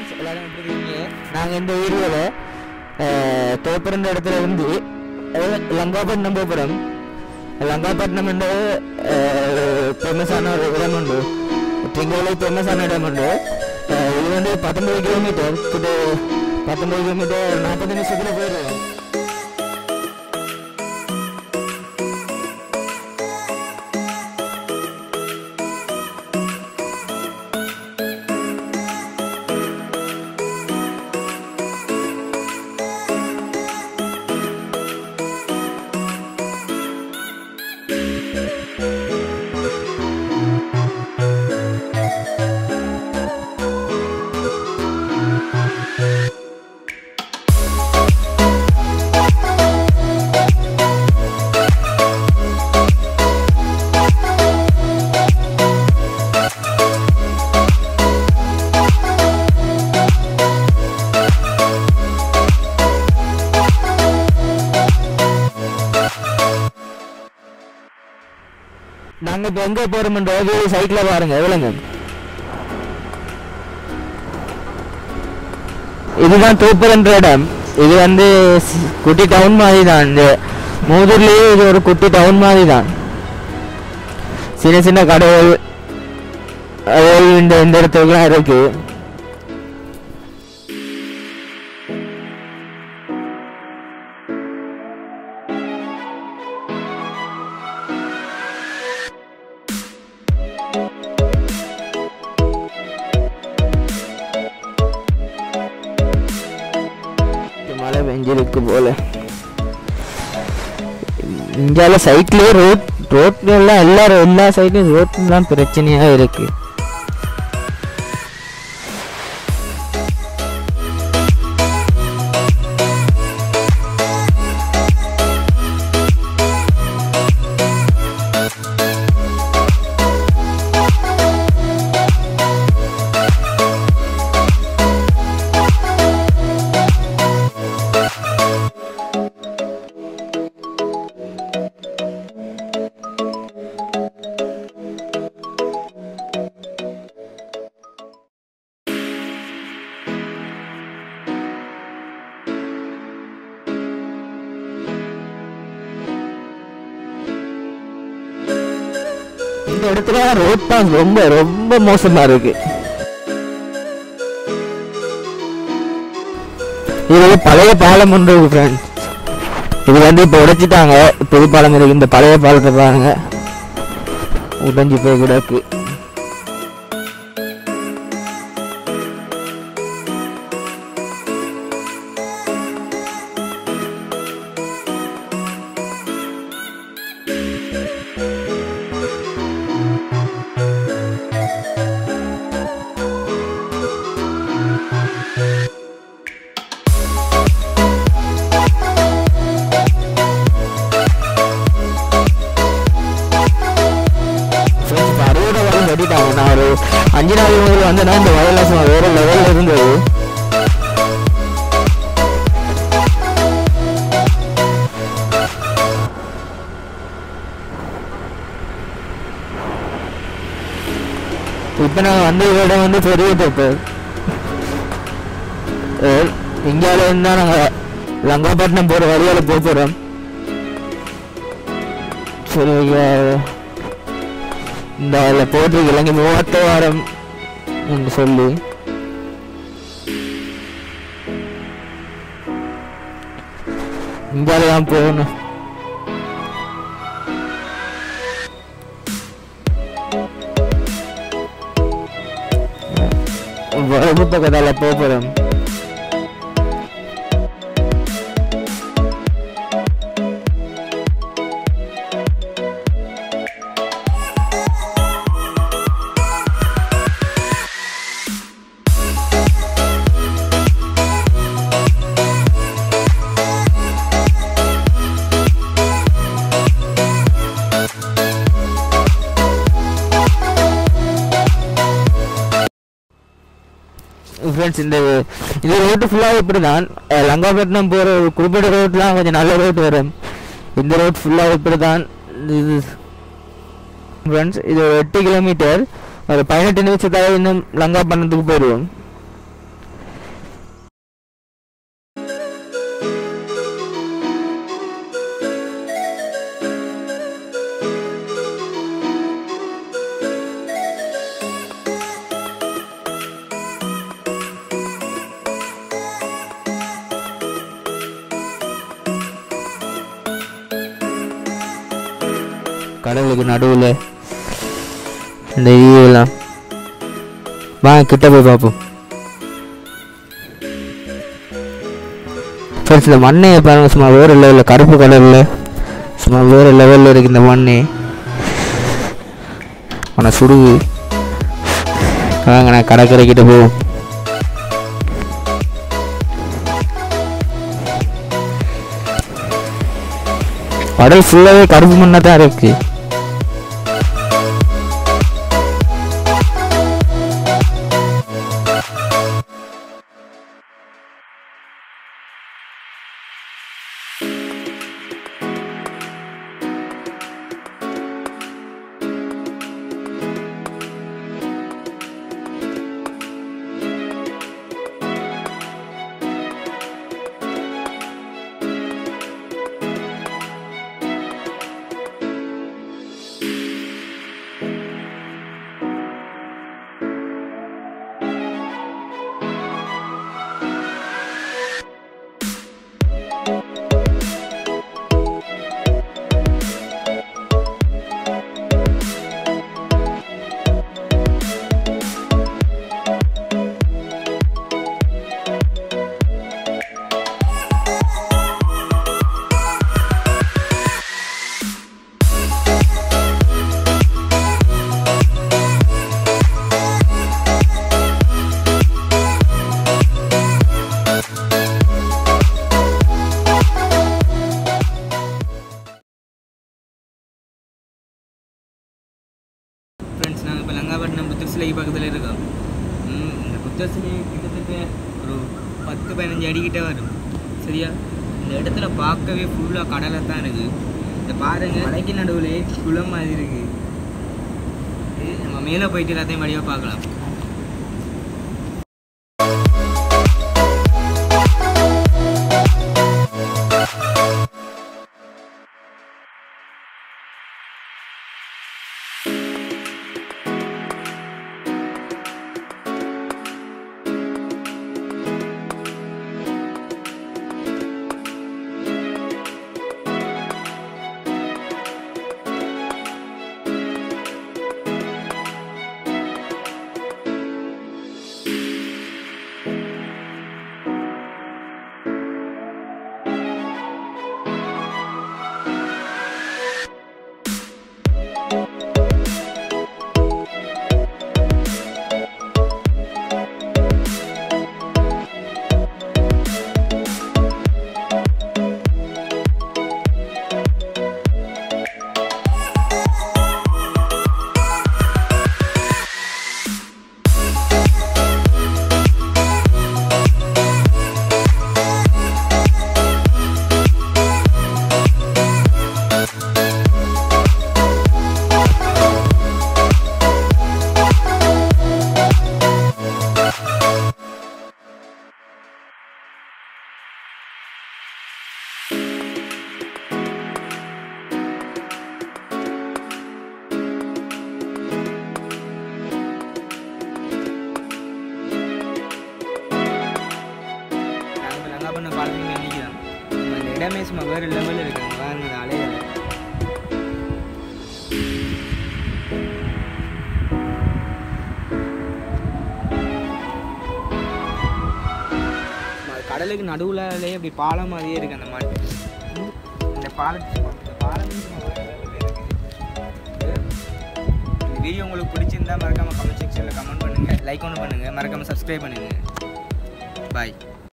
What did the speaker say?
Friends எல்லாரும் எப்படி இருக்கீங்க நாங்கள் இந்த வீடியோவில் தோப்புறந்த இடத்துல இருந்து அதாவது லங்காபட்டினம் போகிறோம் லங்காபட்டினம் என்ற ஃபேமஸான ஒரு இடம் உண்டு ட்ரிங்கோவில் ஃபேமஸான இடம் உண்டு அஹ் இது வந்து பத்தொம்பது கிலோமீட்டர் கிட்ட பத்தொம்பது கிலோமீட்டர் நாற்பது நிமிஷத்தில் போயிடுவோம் நாங்கள் இப்போ எங்கே போகிறோம்ன்றது சைட்டில் பாருங்க எவ்வளோங்க இதுதான் தூப்பர்ன்ற இடம் இது வந்து ஸ்- குட்டி டவுன் மாதிரி தான் இந்த மூதூர்லேயே இது ஒரு குட்டி டவுன் மாதிரி தான் சின்ன சின்ன கடைகள் அது இந்த இந்த இடத்துக்குலாம் இருக்கு மழை பெஞ்சிருக்கு போல இந்தியால சைட்லயே ரோட் ரோட்ல எல்லாம் எல்லா எல்லா சைட்லயும் ரோட்லாம் பிரச்சனையா இருக்கு இந்த இடத்துல ரோட் பாஸ் ரொம்ப ரொம்ப மோசமா இருக்கு இது வந்து பழைய பாலம் ஒன்று இருக்கு ஃப்ரெண்ட்ஸ் இது வந்து இப்போ உடைச்சிட்டாங்க புது பாலம் இருக்கு இந்த பழைய பாலத்தை பாருங்க உடைஞ்சு போய் கிடக்கு ஃப்ரெண்ட்ஸ் இப்போ அறுபது வரையும் வெட்டிட்டாங்க நான் ஒரு அஞ்சு நாள் முதல் வந்தேன்னா இந்த வயர்லெஸ் வேற லெவலில் இருந்தது இப்போ நான் வந்த இடம் வந்து பெரிய தப்பு இந்தியாவில் இருந்தால் நாங்கள் லங்காப்பட்டினம் போகிற வழியால் போக போகிறோம் சரி ஐயா. இந்த அதில் போட்டிருக்கு இலங்கை மூவத்த வாரம் என்று சொல்லி இந்தியாவில் தான் போகணும் வலது பக்கத்தால் போக போகிறோம் ஃப்ரெண்ட்ஸ் இந்த இந்த ரோட்டு ஃபுல்லாக இப்படி தான் அஹ் லங்காபட்டினம் போகிற ஒரு குறிப்பிட்ட ரோட்லாம் கொஞ்சம் நல்ல ரோட் வரும் இந்த ரோட் ஃபுல்லாக இப்படி தான் இது ஃப்ரெண்ட்ஸ் இது ஒரு எட்டு கிலோமீட்டர் ஒரு பதினெட்டு நிமிஷத்தால இன்னும் லங்காபட்டினத்துக்கு போயிடுவோம் கடலுக்கு நடுவில் இந்த இதெல்லாம் வாங்க கிட்ட போய் பார்ப்போம் ஃப்ரெண்ட்ஸ் இந்த மண்ணை பாருங்க சும்மா வேறு லெவலில் கருப்பு கலரில் சும்மா வேறு லெவலில் இருக்கு இந்த மண்ணு உன சுடுது வாங்க நான் கடற்கரை கிட்ட போவோம் கடல் ஃபுல்லாகவே கருப்பு மண்ணாக தான் இருக்கு ஃப்ரெண்ட்ஸ் நாங்கள் இப்போ லங்காபட்டினம் புத்தர் சிலைக்கு பக்கத்தில் இருக்கோம் ம், இந்த புத்தர் சிலை கிட்டத்தட்ட ஒரு பத்து பதினஞ்சு அடிக்கிட்ட வரும் சரியா இந்த இடத்துல பார்க்கவே ஃபுல்லாக கடலை தான் இருக்குது இந்த பாருங்க மலைக்கு நடுவுலே குளம் மாதிரி இருக்குது இது நம்ம மேலே போயிட்டு எல்லாத்தையும் வழியாக பார்க்கலாம் நாங்கள் லங்காபட்டினம் பாலத்துக்கு நினைக்கிறோம் இந்த இடமே சும்மா வேறு லெவலில் இருக்குங்க பாருங்க இந்த அலைகளை சும்மா கடலுக்கு நடுவுலயே அப்படி பாலம் மாதிரியே இருக்கு அந்த மண் இந்த பாலத்து இந்த பாலம் சும்மா வேற level ல இருக்குது. இந்த வீடியோ உங்களுக்கு பிடிச்சிருந்தா மறக்காம கமெண்ட் செக்ஷனில் கமெண்ட் பண்ணுங்க லைக் ஒன்று பண்ணுங்க மறக்காம சப்ஸ்கிரைப் பண்ணுங்க பாய்